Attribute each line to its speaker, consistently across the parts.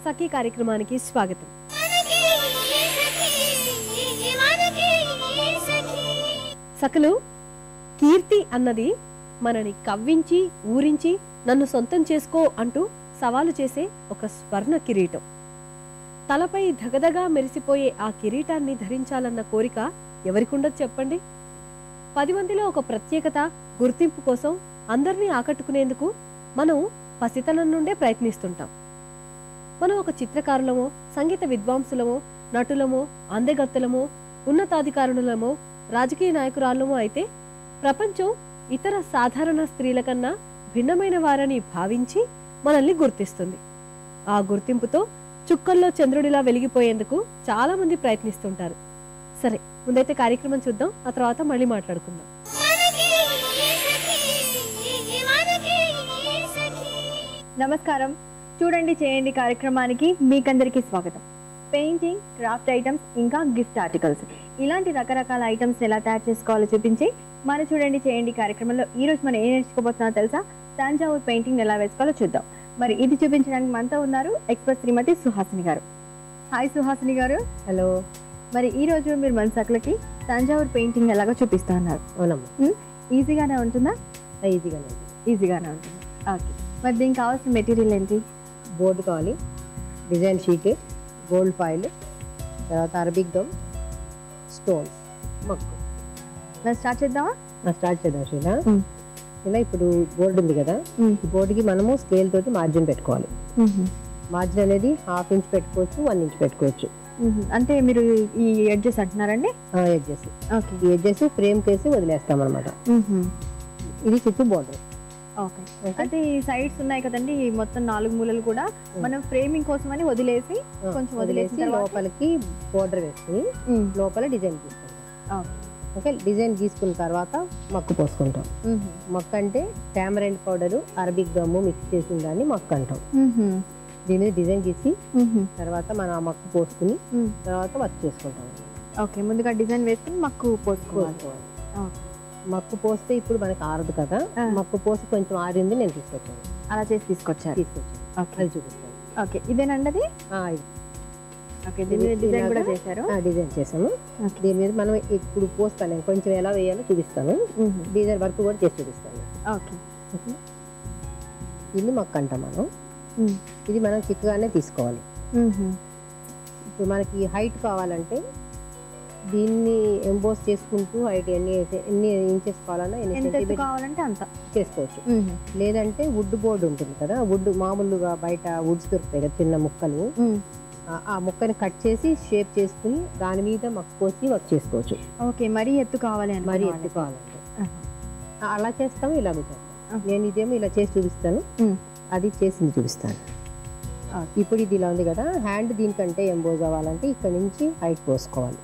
Speaker 1: సఖీ కార్యక్రమానికి స్వాగతం సకలు కీర్తి అన్నది మనని కవ్వించి ఊరించి నన్ను సొంతం చేసుకో అంటూ సవాలు చేసే ఒక స్వర్ణ కిరీటం తలపై ధగధగా మెరిసిపోయే ఆ కిరీటాన్ని ధరించాలన్న కోరిక ఎవరికుండదు చెప్పండి పది మందిలో ఒక ప్రత్యేకత గుర్తింపు కోసం అందరినీ ఆకట్టుకునేందుకు మనం పసితనం నుండే ప్రయత్నిస్తుంటాం మనం ఒక చిత్రకారులమో సంగీత విద్వాంసులమో నటులమో అందెగత్తెలమో ఉన్నతాధికారులమో రాజకీయ నాయకురాళ్ళమో అయితే ప్రపంచం ఇతర సాధారణ స్త్రీల కన్నా భిన్నమైన వారని భావించి మనల్ని గుర్తిస్తుంది ఆ గుర్తింపుతో చుక్కల్లో చంద్రుడిలా వెలిగిపోయేందుకు చాలా మంది ప్రయత్నిస్తుంటారు సరే ముందైతే కార్యక్రమం చూద్దాం ఆ తర్వాత మళ్ళీ మాట్లాడుకుందాం
Speaker 2: నమస్కారం చూడండి చేయండి కార్యక్రమానికి మీకందరికీ స్వాగతం పెయింటింగ్ క్రాఫ్ట్ ఐటమ్స్ ఇంకా గిఫ్ట్ ఆర్టికల్స్ ఇలాంటి రకరకాల ఐటమ్స్ ఎలా తయారు చేసుకోవాలో చూపించి మన చూడండి చేయండి కార్యక్రమంలో ఈ రోజు మనం ఏం నేర్చుకోబోతున్నామో తెలుసా తంజావూర్ పెయింటింగ్ ఎలా వేసుకోవాలో చూద్దాం మరి ఇది చూపించడానికి మనతో ఉన్నారు ఎక్స్పర్ట్ శ్రీమతి సుహాసిని గారు హాయ్ సుహాసిని గారు
Speaker 1: హలో
Speaker 2: మరి ఈ రోజు మీరు మన సకులకి తంజావూర్ పెయింటింగ్ ఎలాగో చూపిస్తా ఉన్నారు
Speaker 1: అవునమ్మా
Speaker 2: ఈజీగానే ఉంటుందా
Speaker 1: ఈజీగానే ఉంది
Speaker 2: ఈజీగానే ఉంటుంది ఓకే మరి దీనికి కావాల్సిన మెటీరియల్ ఏంటి
Speaker 1: బోర్డు కావాలి డిజైన్ షీట్ గోల్డ్ ఫాయిల్ తర్వాత అరబిక్ గమ్ స్టోన్ మక్కు
Speaker 2: మరి స్టార్ట్ చేద్దామా
Speaker 1: నా స్టార్ట్ చేద్దాం షీలా
Speaker 2: మ్మ్.
Speaker 1: ఇలా ఇప్పుడు బోర్డు ఉంది కదా ఈ బోర్డుకి మనము స్కేల్ తోటి మార్జిన్ పెట్టుకోవాలి మార్జిన్ అనేది హాఫ్ ఇంచ్ పెట్టుకోవచ్చు వన్ ఇంచ్ పెట్టుకోవచ్చు
Speaker 2: మ్మ్. అంటే మీరు ఈ ఎడ్జెస్ అంటున్నారండి
Speaker 1: ఎడ్జెస్
Speaker 2: ఓకే
Speaker 1: ఈ ఎడ్జెస్ ఫ్రేమ్ కేసి వదిలేస్తాం అనమాట ఇది చుట్టూ బోర్డర్
Speaker 2: ఓకే అంటే ఈ సైడ్స్ ఉన్నాయి కదండి ఈ మొత్తం నాలుగు మూలలు కూడా మనం ఫ్రేమింగ్ కోసం అని వదిలేసి కొంచెం వదిలేసిన
Speaker 1: వదిలేసి
Speaker 2: తర్వాత-
Speaker 1: లోపలికి బోర్డర్ వేసుకుని లోపల డిజైన్ గీసుకుంటాం
Speaker 2: ఓకే
Speaker 1: ఓకే డిజైన్ గీసుకున్న తర్వాత మక్కు పోసుకుంటాం మక్క అంటే tamarind powder Arabic gum mix చేసిన దాన్ని మక్క అంటాం దీని మీద డిజైన్ గీసి తర్వాత మనం ఆ మక్కు పోసుకుని తర్వాత వర్క్ చేసుకుంటాం
Speaker 2: ఓకే ముందుగా డిజైన్ వేసుకుని మక్కు పోసుకోవాలి
Speaker 1: పోసుకోవాలి
Speaker 2: ఓకే.
Speaker 1: మక్కు పోస్తే ఇప్పుడు మనకి ఆరదు కదా
Speaker 2: ఆ.
Speaker 1: మక్కు పోసి కొంచెం ఆరింది నేను తీసుకొచ్చాను
Speaker 2: అలా చేసి తీసుకొచ్చారు
Speaker 1: తీసుకొచ్చాను
Speaker 2: ఓకే
Speaker 1: అది చూపిస్తాను
Speaker 2: ఓకే ఇదేనండి అది
Speaker 1: ఆ, ఇది.
Speaker 2: ఓకే దీని మీద డిజైన్ కూడా
Speaker 1: ఇలాగా?
Speaker 2: చేశారు
Speaker 1: ఆ, డిజైన్ చేసాము
Speaker 2: ఓకే.
Speaker 1: దీని మీద మనం ఇప్పుడు పోస్తాను నేను కొంచెం ఎలా వేయాలో చూపిస్తాను
Speaker 2: మ్మ్.
Speaker 1: డిజైన్ వర్క్ కూడా చేసి చూపిస్తాను
Speaker 2: ఓకే
Speaker 1: ఓకే ఇది మక్క అంటాం మనం
Speaker 2: మ్మ్.
Speaker 1: ఇది మనం చిక్కగానే తీసుకోవాలి
Speaker 2: మ్మ్.
Speaker 1: ఇప్పుడు మనకి హైట్ కావాలంటే దీన్ని ఎంబోస్ చేసుకుంటూ హైట్ ఎన్ని ఎన్ని ఇంచెస్ కావాలన్నా ఎన్ని
Speaker 2: ఎంత ఎత్తు
Speaker 1: సెంటీమీటర్
Speaker 2: కావాలంటే అంత
Speaker 1: చేసుకోవచ్చు లేదంటే వుడ్ బోర్డు ఉంటుంది కదా వుడ్ మామూలుగా బయట వుడ్స్ దొరుకుతాయి కదా చిన్న ముక్కలు ఆ- ఆ ముక్కని కట్ చేసి షేప్ చేసుకుని దాని మీద మక్క పోసి వర్క్ చేసుకోవచ్చు
Speaker 2: ఓకే మరీ ఎత్తు కావాలి అని
Speaker 1: మరి ఎత్తు కావాలంటే ఆ, అలా చేస్తాము ఇలా చేస్తాం
Speaker 2: ఆహా.
Speaker 1: నేను ఇదేమో ఇలా చేసి చూపిస్తాను అది చేసింది చూపిస్తాను
Speaker 2: ఓకే.
Speaker 1: ఇప్పుడు ఇది ఇలా ఉంది కదా హ్యాండ్ దీనికంటే ఎంబోజ్ అవ్వాలంటే ఇక్కడ నుంచి హైట్ పోసుకోవాలి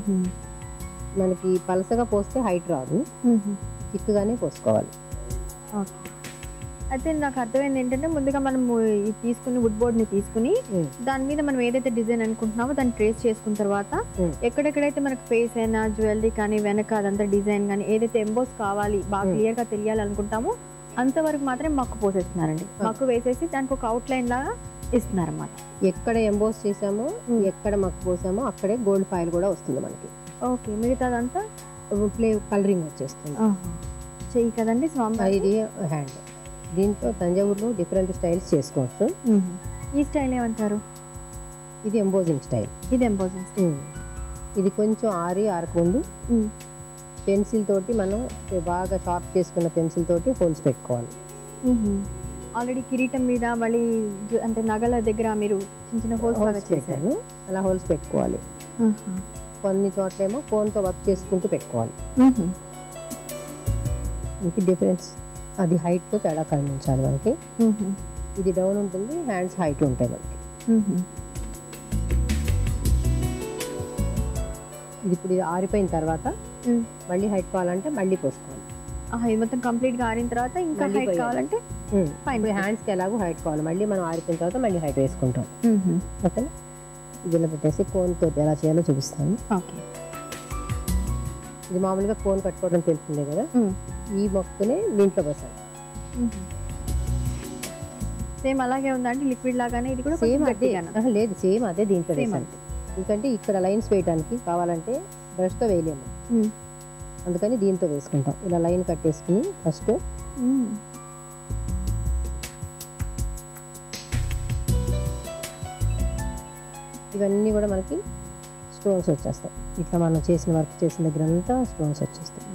Speaker 1: మనకి పలసగా పోస్తే హైట్ రాదు చిక్కుగానే పోసుకోవాలి
Speaker 2: ఓకే అయితే నాకు అర్థమైంది ఏంటంటే ముందుగా మనం ఇది తీసుకుని వుడ్ బోర్డ్ ని తీసుకుని
Speaker 1: ఉమ్.
Speaker 2: దాని మీద మనం ఏదైతే డిజైన్ అనుకుంటున్నామో దాన్ని ట్రేస్ చేసుకున్న తర్వాత
Speaker 1: ఉమ్.
Speaker 2: ఎక్కడెక్కడైతే మనకు ఫేస్ అయినా జ్యువెలరీ కానీ వెనక అదంతా డిజైన్ కానీ ఏదైతే ఎంబోస్ కావాలి బాగా
Speaker 1: ఉమ్.
Speaker 2: క్లియర్ గా తెలియాలనుకుంటామో అంతవరకు మాత్రమే మక్కు పోసేస్తున్నారండి
Speaker 1: ఆ.
Speaker 2: మక్కు వేసేసి దానికి ఒక అవుట్ లైన్ లాగా ఇస్తున్నారు అన్నమాట
Speaker 1: ఎక్కడ ఎంబోస్ చేసామో
Speaker 2: ఉమ్.
Speaker 1: ఎక్కడ మక్కు పోసామో అక్కడే గోల్డ్ ఫైల్ కూడా వస్తుంది మనకి
Speaker 2: ఓకే మిగతాదంతా
Speaker 1: ప్లే కలరింగ్ వచ్చేస్తుంది
Speaker 2: చెయ్యి కదండి స్వామి
Speaker 1: ఆ, ఇది హ్యాండ్ దీంతో తంజావూరులో డిఫరెంట్ స్టైల్స్ చేసుకోవచ్చు
Speaker 2: ఈ స్టైల్ ఏమంటారు
Speaker 1: ఇది ఎంబోజింగ్ స్టైల్
Speaker 2: ఇది ఎంబోజింగ్
Speaker 1: ఇది కొంచెం ఆరి ఆరకముందు పెన్సిల్ తోటి మనం బాగా షార్ప్ చేసుకున్న పెన్సిల్ తోటి హోల్స్ పెట్టుకోవాలి
Speaker 2: ఆల్రెడీ కిరీటం మీద మళ్ళీ జు- అంటే నగల దగ్గర మీరు చిన్న చిన్న హోల్స్ లాగా
Speaker 1: హోల్స్
Speaker 2: చేశారు
Speaker 1: పెట్టాను అలా హోల్స్ పెట్టుకోవాలి కొన్ని చోట్లేమో ఫోన్తో వర్క్ చేసుకుంటూ పెట్టుకోవాలి ఇంక డిఫరెన్స్ అది హైట్తో తేడా కనిపించాలి మనకి ఇది డౌన్ ఉంటుంది హ్యాండ్స్ హైట్ ఉంటాయి మనకి ఇది ఇప్పుడు ఇది ఆరిపోయిన తర్వాత మళ్ళీ హైట్ కావాలంటే మళ్ళీ పోసుకోవాలి
Speaker 2: ఆహా, ఇది మొత్తం కంప్లీట్ గా ఆరిన తర్వాత ఇంకా
Speaker 1: మళ్ళీ
Speaker 2: హైట్
Speaker 1: పోయాలి.
Speaker 2: కావాలంటే Fine.
Speaker 1: ఇప్పుడు హ్యాండ్స్కి ఎలాగో హైట్ కావాలి మళ్ళీ మనం ఆరిపోయిన తర్వాత మళ్ళీ హైట్ వేసుకుంటాం ఓకేనా ఇది ఇలా పెట్టేసి కోన్ తోటి ఎలా చేయాలో చూపిస్తాను
Speaker 2: ఓకే
Speaker 1: ఇది మామూలుగా కోన్ కట్టుకోవడం తెలిసిందే కదా ఈ మొక్కనే దీంట్లో పోసాను
Speaker 2: సేమ్ అలాగే ఉందండి లిక్విడ్ లాగానే ఇది కూడా
Speaker 3: సేమ్
Speaker 2: కొంచెం
Speaker 3: అదే
Speaker 2: గట్టిగానా?
Speaker 3: ఆహా, లేదు సేమ్ అదే దీంట్లో
Speaker 2: Same
Speaker 3: వేసాను ఎందుకంటే ఇక్కడ లైన్స్ వేయడానికి కావాలంటే బ్రష్తో వేయలేము
Speaker 2: మ్మ్.
Speaker 3: అందుకని దీంతో వేసుకుంటాం ఇలా లైన్ కట్టేసుకుని ఫస్ట్
Speaker 2: మ్మ్.
Speaker 3: ఇవన్నీ కూడా మనకి స్టోన్స్ వచ్చేస్తాయి ఇట్లా మనం చేసిన వర్క్ చేసిన దగ్గర అంతా స్టోన్స్ వచ్చేస్తాయి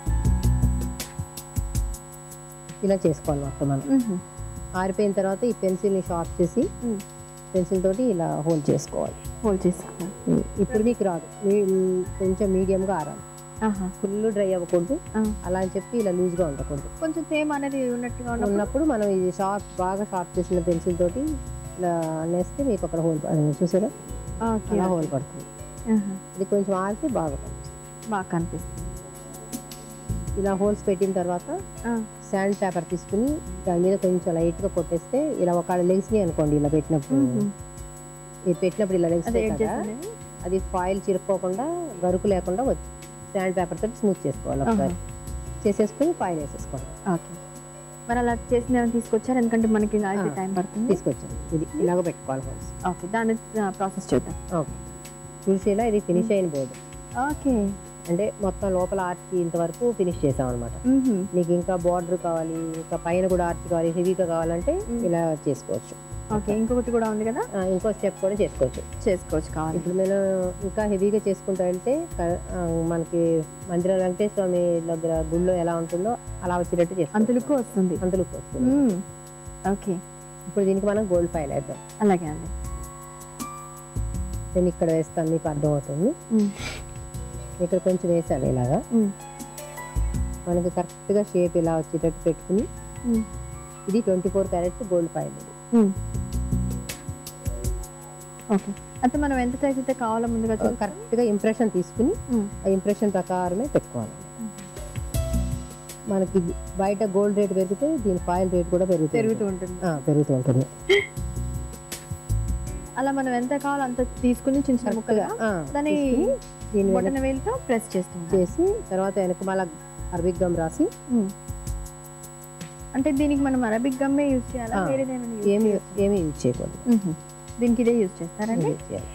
Speaker 3: ఇలా చేసుకోవాలి మొత్తం మనం
Speaker 2: మ్మ్.
Speaker 3: ఆరిపోయిన తర్వాత ఈ పెన్సిల్ని షార్ప్ చేసి
Speaker 2: మ్మ్.
Speaker 3: పెన్సిల్ తోటి ఇలా హోల్డ్ చేసుకోవాలి
Speaker 2: హోల్డ్ చేసుకోవాలి
Speaker 3: ఇప్పుడు మీకు రాదు మీ- కొంచెం మీడియంగా ఆరాలి
Speaker 2: ఆహా.
Speaker 3: ఫుల్ డ్రై అవ్వకూడదు
Speaker 2: ఆ.
Speaker 3: అలా అని చెప్పి ఇలా లూజ్గా ఉండకూడదు
Speaker 2: కొంచెం సేమ్ అనేది ఉన్నట్టుగా ఉన్నప్పుడు
Speaker 3: ఉన్నప్పుడు మనం ఇది షార్ప్ బాగా షార్ప్ చేసిన పెన్సిల్ తోటి ఇలా నేస్తే మీకు అక్కడ హోల్ చూసారా
Speaker 2: ఓకే
Speaker 3: అలా హోల్ పడుతుంది
Speaker 2: ఆహా.
Speaker 3: ఇది కొంచెం ఆరితే బాగా పడుతుంది
Speaker 2: బాగా కనిపిస్తుంది
Speaker 3: ఇలా హోల్స్ పెట్టిన తర్వాత
Speaker 2: ఆ.
Speaker 3: శాండ్ పేపర్ తీసుకుని దాని మీద కొంచెం లైట్గా కొట్టేస్తే ఇలా ఒక లెగ్స్ని అనుకోండి ఇలా పెట్టినప్పుడు
Speaker 2: మ్మ్.
Speaker 3: ఇది పెట్టినప్పుడు ఇలా లెగ్స్
Speaker 2: అదే ఎడ్
Speaker 3: కదా
Speaker 2: చేసింది
Speaker 3: అది ఫాయిల్ చిరుక్కోకుండా గరుకు లేకుండా వచ్చి శాండ్ పేపర్ తోటి స్మూత్ చేసుకోవాలి ఒకసారి చేసేసుకుని ఫాయిల్ వేసేసుకోండి
Speaker 2: ఓకే మరి అలా చేసిన ఏమైనా తీసుకొచ్చారు ఎందుకంటే మనకి అయితే
Speaker 3: ఆ.
Speaker 2: టైం పడుతుంది
Speaker 3: తీసుకొచ్చాను ఇది ఇలాగ పెట్టుకోవాలి హోల్స్
Speaker 2: ఓకే దాని ప్రాసెస్ చూద్దాం
Speaker 3: ఓకే చూసేలా ఇది ఫినిష్ అయిన బోర్డు
Speaker 2: ఓకే
Speaker 3: అంటే మొత్తం లోపల ఆర్చి ఇంతవరకు ఫినిష్ చేసాం అనమాట
Speaker 2: మ్మ్.
Speaker 3: నీకు ఇంకా బార్డర్ కావాలి ఇంకా పైన కూడా ఆర్చి కావాలి హెవీగా కావాలంటే
Speaker 2: మ్మ్.
Speaker 3: ఇలా చేసుకోవచ్చు
Speaker 2: ఓకే ఇంకొకటి కూడా ఉంది కదా
Speaker 3: ఆ, ఇంకో స్టెప్ కూడా చేసుకోవచ్చు
Speaker 2: చేసుకోవచ్చు కావాలి
Speaker 3: ఇప్పుడు నేను ఇంకా హెవీగా చేసుకుంటా వెళ్తే క- ఆ, మనకి మందిర వెంకటేశ్వర స్వామి దగ్గర గుళ్ళో ఎలా ఉంటుందో అలా వచ్చేటట్టు చేసుకోవచ్చు
Speaker 2: అంతలకు వస్తుంది
Speaker 3: అంతలకు వస్తుంది
Speaker 2: మ్మ్. ఓకే
Speaker 3: ఇప్పుడు దీనికి మనం గోల్డ్ ఫైల్ వేద్దాం
Speaker 2: అలాగే అండి
Speaker 3: నేను ఇక్కడ వేస్తాను మీకు అర్థమవుతుంది
Speaker 2: మ్మ్.
Speaker 3: ఇక్కడ కొంచెం వేసాను ఇలాగా
Speaker 2: మ్మ్.
Speaker 3: మనకి కరెక్ట్గా షేప్ ఇలా వచ్చేటట్టు పెట్టుకుని
Speaker 2: మ్మ్.
Speaker 3: ఇది twenty four carats gold foil ఇది
Speaker 2: మ్మ్. ఓకే అంటే మనం ఎంత సైజ్ అయితే కావాలో ముందుగా చూసి
Speaker 3: కరెక్ట్గా ఇంప్రెషన్ తీసుకుని
Speaker 2: మ్మ్.
Speaker 3: ఆ ఇంప్రెషన్ ప్రకారమే పెట్టుకోవాలి మనకి బయట గోల్డ్ రేట్ పెరిగితే దీని ఫాయిల్ రేట్ కూడా పెరుగుతుంది
Speaker 2: పెరుగుతూ ఉంటుంది
Speaker 3: ఆ, పెరుగుతూ ఉంటుంది
Speaker 2: అలా మనం ఎంత కావాలో అంత తీసుకుని చిన్న చిన్న ముక్కలుగా
Speaker 3: ఆ,
Speaker 2: దాన్ని
Speaker 3: తీసుకుని దీన్ని వెనక్కి
Speaker 2: బొటన వేలుతో ప్రెస్ చేస్తాం
Speaker 3: చేసి తర్వాత వెనక మళ్ళీ అరబిక్ గమ్ రాసి
Speaker 2: అంటే దీనికి మనం అరబిక్ గమ్మే యూజ్ చేయాలా
Speaker 3: ఆ.
Speaker 2: వేరేదేమైనా use
Speaker 3: ఏమి
Speaker 2: చేయొచ్చా?
Speaker 3: ఏమి యూజ్ చేయకూడదు
Speaker 2: మ్మ్. దీనికి ఇదే యూజ్ చేస్తారండి
Speaker 3: యూజ్ చేయాలి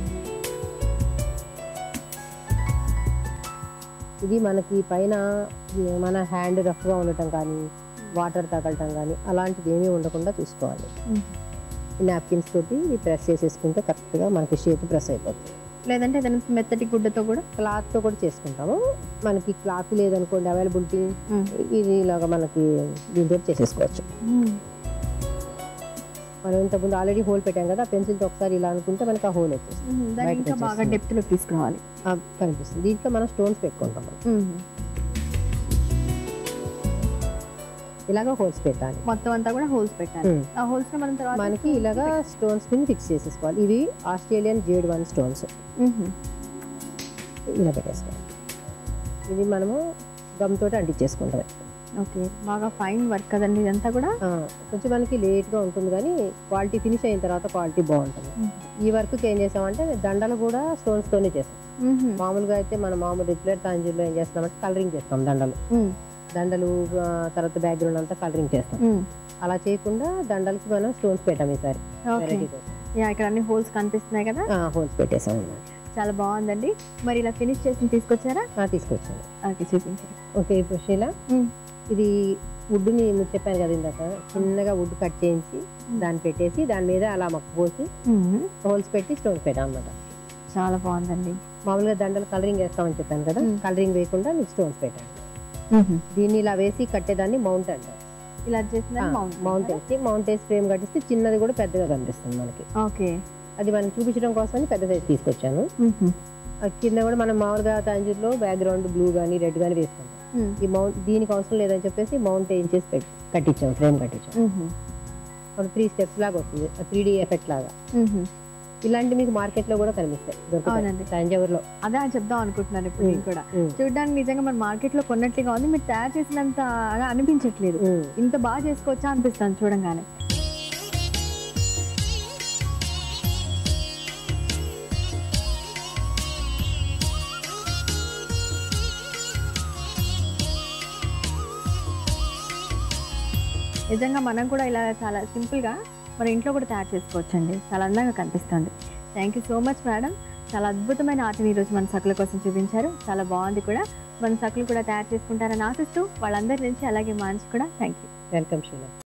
Speaker 3: ఇది మనకి పైన మన హ్యాండ్ రఫ్గా ఉండటం కానీ వాటర్ తగలటం కానీ అలాంటిది ఏమీ ఉండకుండా చూసుకోవాలి
Speaker 2: మ్మ్.
Speaker 3: ఈ నాప్కిన్స్ తోటి ప్రెస్ చేసేసుకుంటే కరెక్ట్గా మనకి షేప్ ప్రెస్ అయిపోతుంది
Speaker 2: లేదంటే ఏదైనా మెత్తటి గుడ్డతో కూడా
Speaker 3: క్లాత్తో కూడా చేసుకుంటాము మనకి క్లాత్ లేదనుకోండి అవైలబిలిటీ ఇది ఇలాగా మనకి దీంతో చేసేసుకోవచ్చు మనం ఇంతకుముందు ఆల్రెడీ హోల్ పెట్టాం కదా పెన్సిల్తో ఒకసారి ఇలా అనుకుంటే మనకి ఆ హోల్ వచ్చేస్తుంది
Speaker 2: దాన్ని
Speaker 3: బయటకు
Speaker 2: ఇంకా బాగా
Speaker 3: వచ్చేస్తుంది.
Speaker 2: డెప్త్ లో తీసుకురావాలి
Speaker 3: ఆ, కనిపిస్తుంది దీంట్లో మనం స్టోన్స్ పెట్టుకుంటాం మనం ఇలాగా హోల్స్ పెట్టాలి
Speaker 2: మొత్తం అంతా కూడా హోల్స్ పెట్టాలి
Speaker 3: మ్మ్.
Speaker 2: ఆ హోల్స్ లో మనం తర్వాత
Speaker 3: మనకి ఇలాగా స్టోన్స్ ని ఫిక్స్ చేసేసుకోవాలి ఇవి ఆస్ట్రేలియన్ జేడ్ వన్ స్టోన్స్
Speaker 2: మ్మ్.
Speaker 3: ఇలా పెట్టేసుకోవాలి ఇది మనము గమ్ తోటి అంటించేసుకుంటాం
Speaker 2: ఓకే బాగా ఫైన్ వర్క్ కదండి ఇదంతా కూడా
Speaker 3: ఆ, కొంచెం మనకి లేట్గా ఉంటుంది కానీ క్వాలిటీ ఫినిష్ అయిన తర్వాత క్వాలిటీ బాగుంటుంది ఈ వర్క్కి ఏం చేసామంటే దండలు కూడా స్టోన్స్ తోనే చేస్తాం
Speaker 2: మ్మ్.
Speaker 3: మామూలుగా అయితే మనం మామూలు రెగ్యులర్ తాంజీలో ఏం చేస్తామంటే కలరింగ్ చేస్తాం దండలు
Speaker 2: మ్మ్.
Speaker 3: దండలు ఆ, తర్వాత బ్యాక్గ్రౌండ్ అంతా కలరింగ్ చేస్తాం
Speaker 2: మ్మ్.
Speaker 3: అలా చేయకుండా దండలకి మనం స్టోన్స్ పెట్టాం ఈసారి
Speaker 2: ఓకే
Speaker 3: వెరైటీ కోసం
Speaker 2: యా ఇక్కడ అన్ని హోల్స్ కనిపిస్తున్నాయి కదా
Speaker 3: హోల్స్ పెట్టేసాం అన్నమాట
Speaker 2: చాలా బాగుందండి మరి ఇలా ఫినిష్ చేసి తీసుకొచ్చారా
Speaker 3: ఆ, తీసుకొచ్చాను
Speaker 2: ఓకే చూపించండి
Speaker 3: ఓకే ఇప్పుడు షీలా
Speaker 2: మ్మ్.
Speaker 3: ఇది వుడ్ని మీకు చెప్పాను కదా ఇందాక చిన్నగా వుడ్ కట్ చేయించి దాన్ని పెట్టేసి దాని మీద అలా మొక్క పోసి
Speaker 2: మ్మ్.
Speaker 3: హోల్స్ పెట్టి స్టోన్స్ పెట్టాం అన్నమాట
Speaker 2: చాలా బాగుందండి
Speaker 3: మామూలుగా దండలు కలరింగ్ వేస్తామని చెప్పాను కదా
Speaker 2: మ్మ్.
Speaker 3: కలరింగ్ వేయకుండా మీకు స్టోన్స్ పెట్టాను
Speaker 2: మ్మ్.
Speaker 3: దీన్ని ఇలా వేసి కట్టేదాన్ని మౌంట్ అంటారు
Speaker 2: ఇలా చేసిన మౌంట్
Speaker 3: మౌంట్ వేసి మౌంట్ వేసి ఫ్రేమ్ కట్టిస్తే చిన్నది కూడా పెద్దగా కనిపిస్తుంది మనకి
Speaker 2: ఓకే
Speaker 3: అది మనం చూపించడం కోసం పెద్ద సైజ్ తీసుకొచ్చాను
Speaker 2: మ్మ్.
Speaker 3: ఆ కింద కూడా మనం మామూలుగా తాంజూరులో బ్యాక్గ్రౌండ్ బ్లూ కానీ రెడ్ కానీ వేసుకుంటాం
Speaker 2: మ్మ్.
Speaker 3: ఈ మౌంట్ దీనికి అవసరం లేదని చెప్పేసి మౌంట్ ఏం చేసి పెట్టి కట్టించాం ఫ్రేమ్ కట్టించాం
Speaker 2: మ్మ్.
Speaker 3: ఒక త్రీ స్టెప్స్ లాగా వస్తుంది త్రీ డి ఎఫెక్ట్ లాగా
Speaker 2: మ్మ్.
Speaker 3: ఇలాంటి మీకు మార్కెట్ లో కూడా కనిపిస్తాయి
Speaker 2: అవునండి.
Speaker 3: దొరుకుతాయి తంజావూరులో
Speaker 2: అదే అని చెప్దాం అనుకుంటున్నాను ఇప్పుడు నేను కూడా
Speaker 3: మ్మ్.
Speaker 2: చూడడానికి నిజంగా మన మార్కెట్ లో కొన్నట్లుగా ఉంది మీరు తయారు చేసినంత అనిపించట్లేదు
Speaker 3: మ్మ్.
Speaker 2: ఇంత బాగా చేసుకోవచ్చా అనిపిస్తాను చూడంగానే నిజంగా మనం కూడా ఇలా చాలా సింపుల్ గా మన ఇంట్లో కూడా తయారు చేసుకోవచ్చండి చాలా అందంగా కనిపిస్తుంది thank you so much madam చాలా అద్భుతమైన ఆర్ట్ని ఈరోజు మన సకుల కోసం చూపించారు చాలా బాగుంది కూడా మన సకులు కూడా తయారు చేసుకుంటారని ఆశిస్తూ వాళ్ళందరి నుంచి అలాగే మా నుంచి కూడా థ్యాంక్ యూ
Speaker 3: వెల్కమ్ షీలా